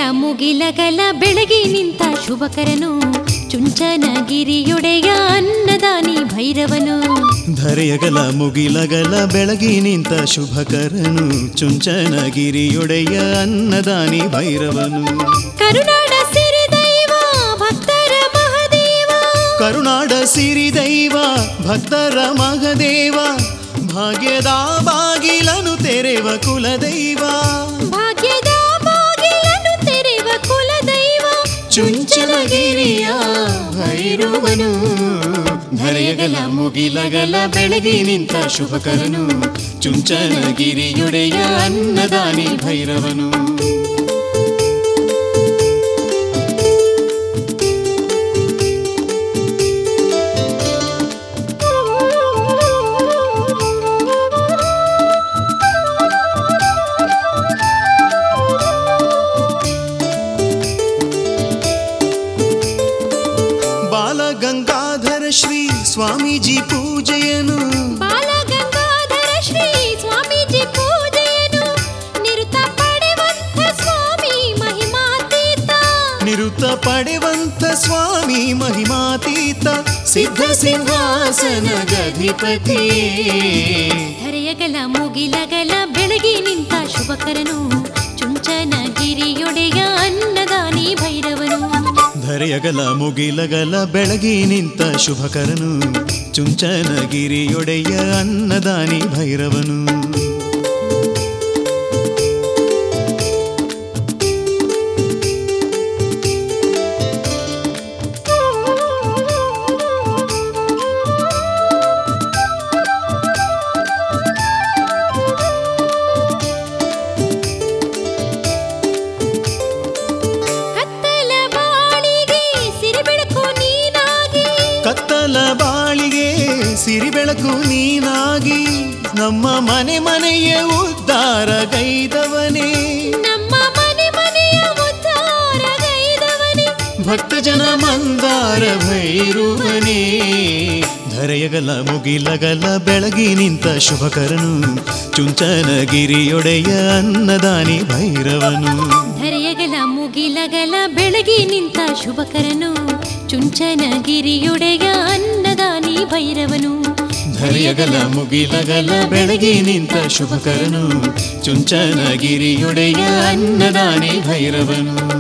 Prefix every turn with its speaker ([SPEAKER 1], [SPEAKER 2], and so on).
[SPEAKER 1] ಮುಗಿಲಗಲ ಬೆಳಗಿ ನಿಂತ ಶುಭಕರನು ಚುಂಚನಗಿರಿಯೊಡೆಯ ಅನ್ನದಾನಿ ಭೈರವನು
[SPEAKER 2] ಧರೆಯಗಲ ಮುಗಿಲಗಲ ಬೆಳಗಿ ನಿಂತ ಶುಭಕರನು ಚುಂಚನಗಿರಿಯೊಡೆಯ ಅನ್ನದಾನಿ ಭೈರವನು
[SPEAKER 1] ಕರುನಾಡ ಸಿರಿ ದೈವ ಭಕ್ತರ ಮಹದೇವ
[SPEAKER 2] ಕರುನಾಡ ಸಿರಿ ದೈವ ಭಕ್ತರ ಮಗದೇವ ಭಾಗ್ಯದ ಬಾಗಿಲನು ತೆರೆವ ಕುಲದೈವ
[SPEAKER 1] ಭಾಗ್ಯದ ಬಾಗಿಲನ್ನು ತೆರೆವ ಕುಲದೈವ
[SPEAKER 2] ಚುಂಚನಗಿರಿಯ ಭೈರವನು ಧರೆಯಗಲ ಮುಗಿಲಗಲ ಬೆಳಗಿ ನಿಂತ ಶುಭಕರನು ಚುಂಚನಗಿರಿಯೊಡೆಯ ಅನ್ನದಾನಿ ಭೈರವನು ಬಾಲಗಂಗಾಧರ ಶ್ರೀ ಸ್ವಾಮೀಜಿ ಪೂಜೆಯನು
[SPEAKER 1] ಬಾಲಗಂಗಾಧರ ಶ್ರೀ ಸ್ವಾಮೀಜಿ ಪೂಜೆಯನ್ನು ನಿರುತ ಪಡೆವಂತ ಸ್ವಾಮಿ ಮಹಿಮಾತೀತ
[SPEAKER 2] ನಿರುತ್ತ ಪಡೆವಂತ ಸ್ವಾಮಿ ಮಹಿಮಾತೀತ ಸಿದ್ಧ ಸಿಂಹಾಸನ ಗಧಿಪತಿ
[SPEAKER 1] ಧರೆಯಗಲ ಮುಗಿಲಗಲ ಬೆಳಗಿ ನಿಂತ ಶುಭಕರನು ಚುಂಚನಗಿರಿಯೊಡೆಯ ಅನ್ನದಾನಿ ಭೈರವನು
[SPEAKER 2] ಧರೆಯಗಲ ಮುಗಿಲಗಲ ಬೆಳಗಿ ನಿಂತ ಶುಭಕರನು ಚುಂಚನಗಿರಿಯೊಡೆಯ ಅನ್ನದಾನಿ ಭೈರವನು
[SPEAKER 1] ಕತ್ತಲ ಬಾಳಿಗೆ ಸಿರಿ ಬೆಳಕು ನೀನಾಗಿ
[SPEAKER 2] ಕತ್ತಲ ಬಾಳಿಗೆ ಸಿರಿ ಬೆಳಕು ನೀನಾಗಿ ನಮ್ಮ ಮನೆ ಮನೆಯ ಉದ್ಧಾರ ಗೈದವನೇ
[SPEAKER 1] ನಮ್ಮ ಮನೆ ಮನೆಯ ಉದ್ಧಾರಗೈದವನೇ
[SPEAKER 2] ಭಕ್ತ ಜನ ಮಂದಾರ ಭೈರುವನೇ ಧರೆಯಗಲ ಮುಗಿಲಗಲ ಬೆಳಗಿ ನಿಂತ ಶುಭಕರನು ಚುಂಚನಗಿರಿಯೊಡೆಯ ಅನ್ನದಾನಿ ಭೈರವನು
[SPEAKER 1] ಧರೆಯಗಲ ಮುಗಿಲಗಲ ಬೆಳಗಿ ನಿಂತ ಶುಭಕರನು ಚುಂಚನಗಿರಿಯೊಡೆಯ ಅನ್ನದಾನಿ ಭೈರವನು
[SPEAKER 2] ಧರೆಯಗಲ ಮುಗಿಲಗಲ ಬೆಳಗಿ ನಿಂತ ಶುಭಕರನು ಚುಂಚನಗಿರಿಯೊಡೆಯ ಅನ್ನದಾನಿ ಭೈರವನು